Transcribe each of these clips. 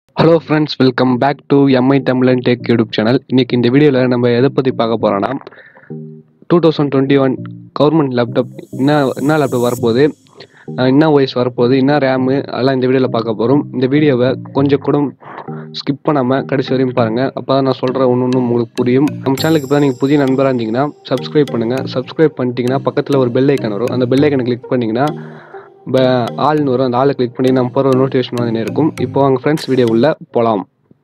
hello friends welcome back to MI Tamizhan tech YouTube channel இன்னைக்கு இந்த வீடியோவில் நம்ம எதை பற்றி பார்க்க போகிறோன்னா two thousand twenty one government laptop என்ன என்ன லேப்டாப் வரப்போகுது அஹ் என்ன ஒய்ஸ் வரப்போகுது என்ன ரேமு அதெல்லாம் இந்த வீடியோவில் பார்க்க போகிறோம் இந்த வீடியோவை கொஞ்சம் கூட ஸ்கிப் பண்ணாமல் கடைசி வரையும் பாருங்கள் அப்போ தான் நான் சொல்கிற ஒன்று ஒன்று உங்களுக்கு புரியும் நம்ம சேனலுக்கு இப்போ நீங்கள் புதிய நண்பராக இருந்தீங்கன்னா சப்ஸ்கிரைப் பண்ணுங்கள் சப்ஸ்கிரைப் பண்ணிட்டீங்கன்னா பக்கத்தில் ஒரு பெல் ஐக்கான் வரும் அந்த பெல் ஐக்கனை கிளிக் பண்ணிங்கன்னா ப- ஆள்னு வரும் அந்த ஆளை கிளிக் பண்ணி நம்ம போகிற நோட்டிஃபிகேஷன் வந்து இருக்கும் இப்போ அவங்க ஃப்ரெண்ட்ஸ் வீடியோ உள்ள போகலாம்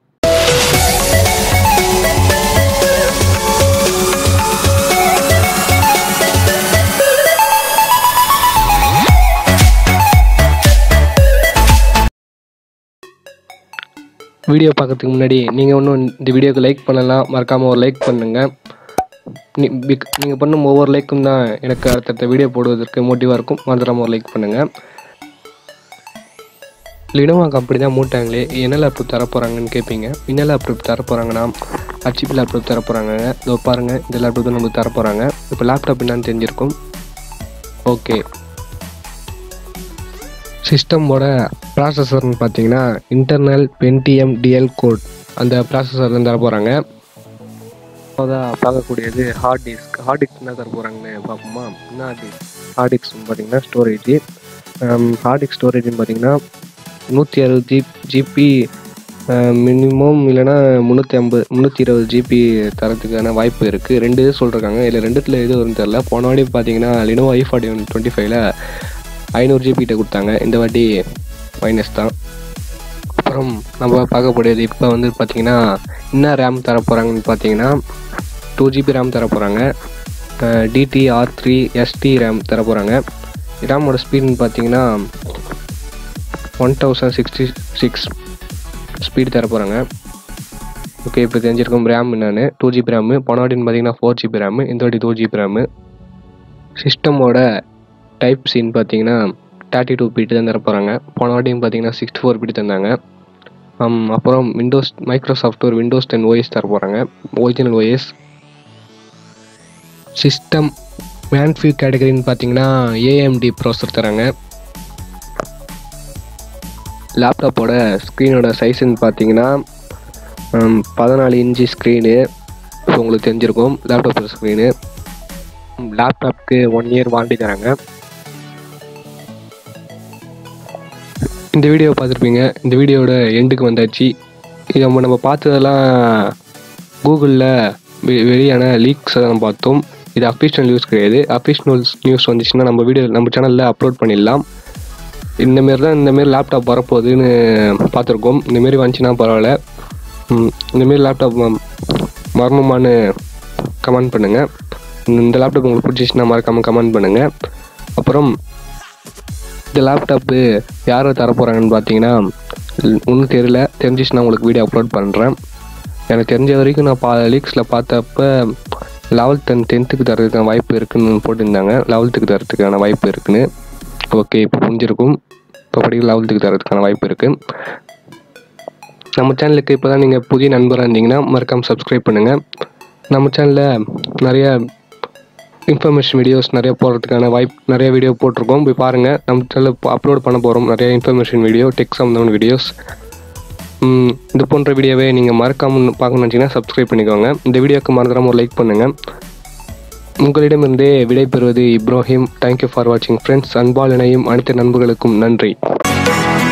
வீடியோ பார்க்கறதுக்கு முன்னாடி நீங்கள் ஒன்றும் இந்த வீடியோக்கு லைக் பண்ணலாம் மறக்காமல் ஒரு லைக் பண்ணுங்கள் நீங்கள் பண்ணும் ஒவ்வொரு லைக்கும் தான் எனக்கு அடுத்தடுத்த வீடியோ போடுவதற்கு மோட்டிவாக இருக்கும் மறந்துடாம ஒரு லைக் பண்ணுங்கள் லினோவாக்கு அப்படி தான் மூட்டாங்களே என்ன லேப்டாப் தர போகிறாங்கன்னு கேட்பீங்க என்ன லேப்டாப் தர போகிறாங்கன்னா ஹச்பி லேப்டாப் தர போகிறாங்க இதோ பாருங்கள் இந்த லேப்டாப் தான் நமக்கு தர போகிறாங்க இப்போ லேப்டாப் என்னன்னு தெரிஞ்சிருக்கும் ஓகே சிஸ்டமோட ப்ராசஸர்னு பார்த்தீங்கன்னா இன்டர்னல் பென்டிஎம் டிஎல் கோட் அந்த ப்ராசஸர் தான் தர போகிறாங்க அப்போதான் பார்க்கக்கூடியது ஹார்ட் டிஸ்க் ஹார்ட் டிஸ்க் என்ன தர போகிறாங்கன்னு பார்ப்போமா என்ன ஹார்ட் டிஸ்க் ஹார்ட் டிஸ்க்னு பார்த்தீங்கன்னா ஸ்டோரேஜ் ஹார்ட் டிஸ்க் ஸ்டோரேஜ்னு பார்த்தீங்கன்னா நூற்றி அறுபது ஜி ஜிபி மினிமம் இல்லைன்னா முந்நூற்றி ஐம்பது முந்நூற்றி இருபது ஜிபி தரத்துக்கான வாய்ப்பு இருக்குது ரெண்டு இது சொல்லிருக்காங்க இதில் ரெண்டுத்தில் எது வரும்னு தெரில போன வாட்டி பார்த்தீங்கன்னா Lenovo I forty one twenty ஃபைவ்ல ஐநூறு ஜிபி கிட்ட கொடுத்தாங்க இந்த வாட்டி மைனஸ் தான் அப்புறம் நம்ம பார்க்கக்கூடியது இப்போ வந்து பார்த்தீங்கன்னா என்ன ரேம் தர போகிறாங்கன்னு பார்த்தீங்கன்னா டூ ஜிபி ரேம் தர போகிறாங்க DD R three SD RAM தர போகிறாங்க ரேமோட ஸ்பீடுன்னு பார்த்தீங்கன்னா one thousand sixty six speed தர போகிறாங்க ஓகே இப்போ தெரிஞ்சிருக்கும் ரேம் என்னன்னு டூ ஜிபி ரேமு போன வாட்டின்னு பார்த்தீங்கன்னா ஃபோர் ஜிபி ரேமு இந்த வாட்டி டூ ஜிபி ரேமு சிஸ்டமோட டைப் சின்னு பார்த்தீங்கன்னா தேர்ட்டி டூ பீட்டு தான் தர போகிறாங்க போன வாட்டியும் பார்த்தீங்கன்னா சிக்ஸ்டி ஃபோர் பீட்டு தந்தாங்க ஆம், அப்புறம் விண்டோஸ் மைக்ரோசாஃப்ட் ஒரு விண்டோஸ் டென் ஓஎஸ் தர போகிறாங்க ஒரிஜினல் ஓஎஸ் சிஸ்டம் மேன்ஃபியூ கேட்டகரின்னு பார்த்தீங்கன்னா ஏஎம்டி ப்ராசர் தராங்க லேப்டாப்போட ஸ்க்ரீனோட சைஸ்ன்னு பார்த்தீங்கன்னா ஹம், பதினாலு இன்ச்சு ஸ்க்ரீனு ஸோ உங்களுக்கு தெரிஞ்சிருக்கும் லேப்டாப்போட ஸ்க்ரீனு லேப்டாப்க்கு ஒன் இயர் வாரண்டி தராங்க இந்த வீடியோ பார்த்துருப்பீங்க இந்த வீடியோட எண்டுக்கு வந்தாச்சு இது நம்ம நம்ம பார்த்ததெல்லாம் கூகுளில் வெளியான லீக்ஸை நம்ம பார்த்தோம் இது அஃபிஷியல் நியூஸ் கிடையாது அஃபிஷியல் நியூஸ் வந்துச்சுன்னா நம்ம வீடியோ நம்ம சேனலில் அப்லோட் பண்ணிடலாம் இந்தமாரி தான் இந்தமாரி லேப்டாப் வரப்போகுதுன்னு பார்த்துருக்கோம் இந்தமாரி வந்துச்சுன்னா பரவாயில்ல ம், இந்தமாரி லேப்டாப் வரணுமான்னு கமெண்ட் பண்ணுங்கள் இந்த லேப்டாப் உங்களுக்கு பிடிச்சிச்சுன்னா மறக்காமல் கமெண்ட் பண்ணுங்கள் அப்புறம் இந்த லேப்டாப்பு யார் தர போகிறாங்கன்னு பார்த்தீங்கன்னா ஒன்றும் தெரியல தெரிஞ்சிச்சுன்னா உங்களுக்கு வீடியோ அப்லோட் பண்ணுறேன் எனக்கு தெரிஞ்ச வரைக்கும் நான் பா லீக்ஸில் பார்த்தப்ப லெவல்த் அண்ட் டென்த்துக்கு தரதுக்கான வாய்ப்பு இருக்குன்னு போட்டிருந்தாங்க லெவல்த்துக்கு தரதுக்கான வாய்ப்பு இருக்குன்னு ஓகே இப்போ புரிஞ்சிருக்கும் இப்போ படிக்க லெவல்த்துக்கு தரதுக்கான வாய்ப்பு இருக்குது நம்ம சேனலுக்கு இப்போ தான் நீங்கள் புதிய நண்பராக இருந்தீங்கன்னா மறக்காமல் சப்ஸ்கிரைப் பண்ணுங்கள் நம்ம சேனலில் நிறைய இன்ஃபர்மேஷன் வீடியோஸ் நிறைய போடுறதுக்கான வாய்ப்பு நிறைய வீடியோ போட்டிருக்கோம் போய் பாருங்கள் நம்ம சேனலில் அப்லோட் பண்ண போகிறோம் நிறைய இன்ஃபர்மேஷன் வீடியோ டெக் சம்மந்தமான வீடியோஸ் இது போன்ற வீடியோவை நீங்கள் மறக்காமல் பார்க்கணும்னு நினச்சிங்கன்னா சப்ஸ்கிரைப் பண்ணிக்கோங்க இந்த வீடியோக்கு மறந்துடாம ஒரு லைக் பண்ணுங்கள் உங்களிடமிருந்தே விடைபெறுவது இப்ராஹிம் தேங்க்யூ ஃபார் வாட்சிங் ஃப்ரெண்ட்ஸ் அன்பால் இணையும் அனைத்து நண்பர்களுக்கும் நன்றி